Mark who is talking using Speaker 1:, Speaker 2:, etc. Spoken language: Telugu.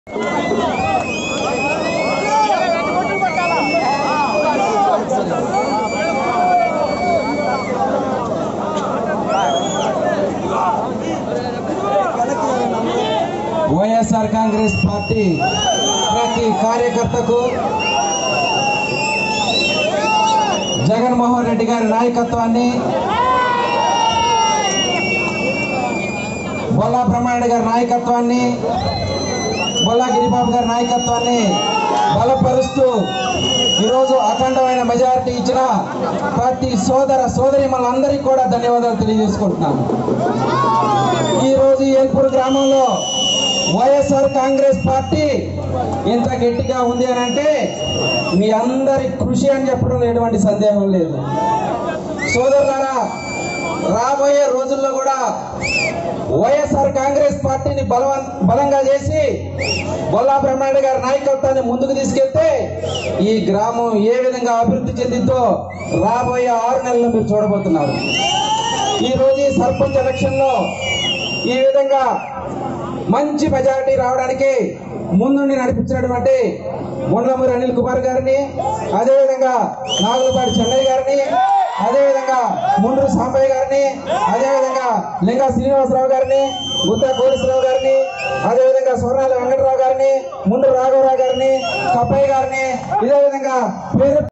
Speaker 1: వైఎస్ఆర్ కాంగ్రెస్ పార్టీ ప్రతి కార్యకర్తకు జగన్మోహన్ రెడ్డి గారి నాయకత్వాన్ని బొల్లా బ్రహ్మారెడ్డి గారి నాయకత్వాన్ని బొల్లా గిరిబాబు గారి నాయకత్వాన్ని బలపరుస్తూ ఈరోజు అఖండమైన మెజారిటీ ఇచ్చిన ప్రతి సోదర సోదరి మనందరికీ కూడా ధన్యవాదాలు తెలియజేసుకుంటున్నాను ఈ రోజు ఏల్పూర్ గ్రామంలో వైఎస్ఆర్ కాంగ్రెస్ పార్టీ ఇంత గట్టిగా ఉంది అని అంటే మీ అందరి కృషి అని చెప్పడం ఎటువంటి సందేహం లేదు సోదరులారా రాబోయే రోజుల్లో కూడా వైఎస్ఆర్ కాంగ్రెస్ పార్టీని బలవం బలంగా చేసి బొల్లా బ్రహ్మారెడ్డి గారి నాయకత్వాన్ని ముందుకు తీసుకెళ్తే ఈ గ్రామం ఏ విధంగా అభివృద్ధి చెందిందో రాబోయే ఆరు నెలల్లో మీరు చూడబోతున్నారు ఈ రోజు ఈ సర్పంచ్ ఎలక్షన్ లో ఈ విధంగా మంచి మెజారిటీ రావడానికి ముందుండి నడిపించినటువంటి ముండ్లమూరి అనిల్ కుమార్ గారిని అదేవిధంగా నాగులపాటి చెన్నై గారిని అదేవిధంగా ముండ్రు సాంబయ్య గారిని అదేవిధంగా లింగా శ్రీనివాసరావు గారిని గుత్తా కోరేశ్వరరావు గారిని అదేవిధంగా స్వర్ణాల వెంకటరావు గారిని ముండ్రు రాఘవరావు గారిని కప్పయ్య గారిని ఇదే విధంగా పేరు